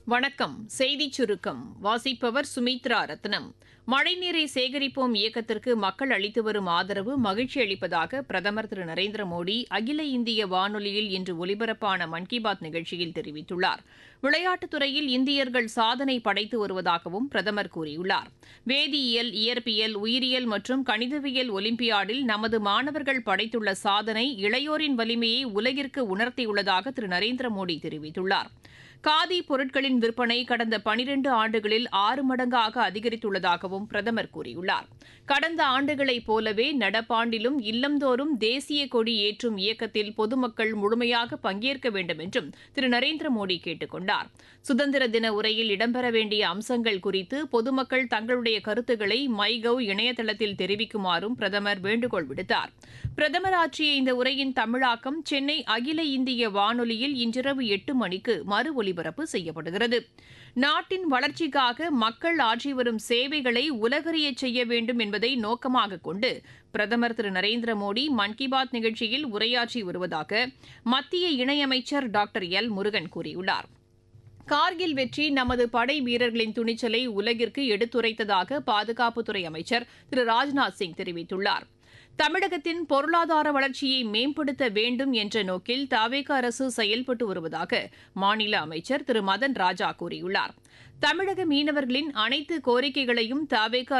வணக்கம் செய்திச் சுருக்கம் வாசிப்பவர் சுமித்ரா ரத்னம் மழைநீரை சேகரிப்போம் இயக்கத்திற்கு மக்கள் அளித்து வரும் ஆதரவு மகிழ்ச்சி அளிப்பதாக பிரதமர் திரு நரேந்திர மோடி அகில இந்திய வானொலியில் இன்று ஒலிபரப்பான மன் கி பாத் நிகழ்ச்சியில் தெரிவித்துள்ளார் விளையாட்டுத் துறையில் இந்தியர்கள் சாதனை படைத்து வருவதாகவும் பிரதமர் கூறியுள்ளார் வேதியியல் இயற்பியல் உயிரியல் மற்றும் கணிதவியல் ஒலிம்பியாடில் நமது மாணவர்கள் படைத்துள்ள சாதனை இளையோரின் வலிமையை உலகிற்கு உணர்த்தியுள்ளதாக திரு நரேந்திர மோடி தெரிவித்துள்ளார் காதி பொருட்களின் விற்பனை கடந்த பனிரண்டு ஆண்டுகளில் ஆறு மடங்காக அதிகரித்துள்ளதாகவும் பிரதமர் கூறியுள்ளார் கடந்த ஆண்டுகளைப் போலவே நடப்பாண்டிலும் இல்லந்தோறும் தேசிய கொடி ஏற்றும் இயக்கத்தில் பொதுமக்கள் முழுமையாக பங்கேற்க வேண்டும் என்றும் திரு நரேந்திர மோடி கேட்டுக் கொண்டார் சுதந்திர தின உரையில் இடம்பெற வேண்டிய அம்சங்கள் குறித்து பொதுமக்கள் தங்களுடைய கருத்துக்களை மைகவ் இணையதளத்தில் தெரிவிக்குமாறும் பிரதமர் வேண்டுகோள் விடுத்தார் பிரதமர் ஆற்றிய இந்த உரையின் தமிழாக்கம் சென்னை அகில இந்திய வானொலியில் இன்றிரவு எட்டு மணிக்கு மறு ஒலிபரப்பு செய்யப்படுகிறது நாட்டின் வளர்ச்சிக்காக மக்கள் ஆற்றி வரும் சேவைகளை உலகறியச் செய்ய வேண்டும் என்பதை நோக்கமாக கொண்டு பிரதமர் திரு நரேந்திர மோடி மன் கி பாத் நிகழ்ச்சியில் உரையாற்றி வருவதாக மத்திய இணையமைச்சர் டாக்டர் எல் முருகன் கூறியுள்ளார் கார்கில் வெற்றி நமது படை வீரர்களின் துணிச்சலை உலகிற்கு எடுத்துரைத்ததாக பாதுகாப்புத்துறை அமைச்சர் திரு ராஜ்நாத் சிங் தெரிவித்துள்ளார் தமிழகத்தின் பொருளாதார வளர்ச்சியை மேம்படுத்த வேண்டும் என்ற நோக்கில் தாவேக அரசு செயல்பட்டு வருவதாக மாநில அமைச்சர் திரு மதன் ராஜா கூறியுள்ளார் தமிழக மீனவர்களின் அனைத்து கோரிக்கைகளையும் தாவேக